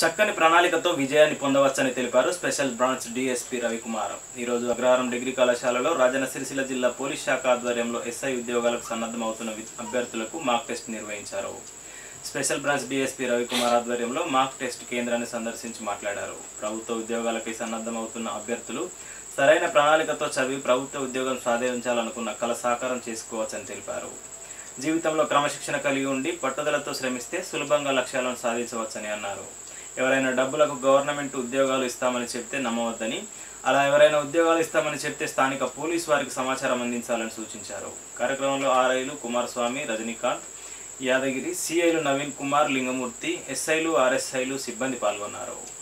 చక్కని ప్రణాళికతో విజయాన్ని పొందవచ్చని తెలిపారు స్పెషల్ బ్రాంచ్ డీఎస్పీ రవికుమార్ ఈరోజు అగ్రహారం డిగ్రీ కళాశాలలో రాజన్న సిరిసిల్ల జిల్లా పోలీస్ శాఖ ఆధ్వర్యంలో ఎస్ఐ ఉద్యోగాలకు సన్నద్ధమవుతున్న వి- అభ్యర్థులకు మాక్ టెస్ట్ నిర్వహించారు స్పెషల్ బ్రాంచ్ డీఎస్పీ రవికుమార్ ఆధ్వర్యంలో మాక్ టెస్ట్ కేంద్రాన్ని సందర్శించి మాట్లాడారు ప్రభుత్వ ఉద్యోగాలకై సన్నద్ధమవుతున్న అభ్యర్థులు సరైన ప్రణాళికతో చదివి ప్రభుత్వ ఉద్యోగం సాధించాలనుకున్న కళ సాకారం చేసుకోవచ్చని తెలిపారు జీవితంలో క్రమశిక్షణ కలిగి ఉండి పట్టుదలతో శ్రమిస్తే సులభంగా లక్ష్యాలను సాధించవచ్చని అన్నారు ఎవరైనా డబ్బులకు గవర్నమెంట్ ఉద్యోగాలు ఇస్తామని చెప్తే నమ్మవద్దని అలా ఎవరైనా ఉద్యోగాలు ఇస్తామని చెప్తే స్థానిక పోలీసు వారికి సమాచారం అందించాలని సూచించారు కార్యక్రమంలో ఆర్ఐలు కుమారస్వామి రజనీకాంత్ యాదగిరి సిఐలు నవీన్ కుమార్ లింగమూర్తి ఎస్ఐలు ఆర్ఎస్ఐలు సిబ్బంది పాల్గొన్నారు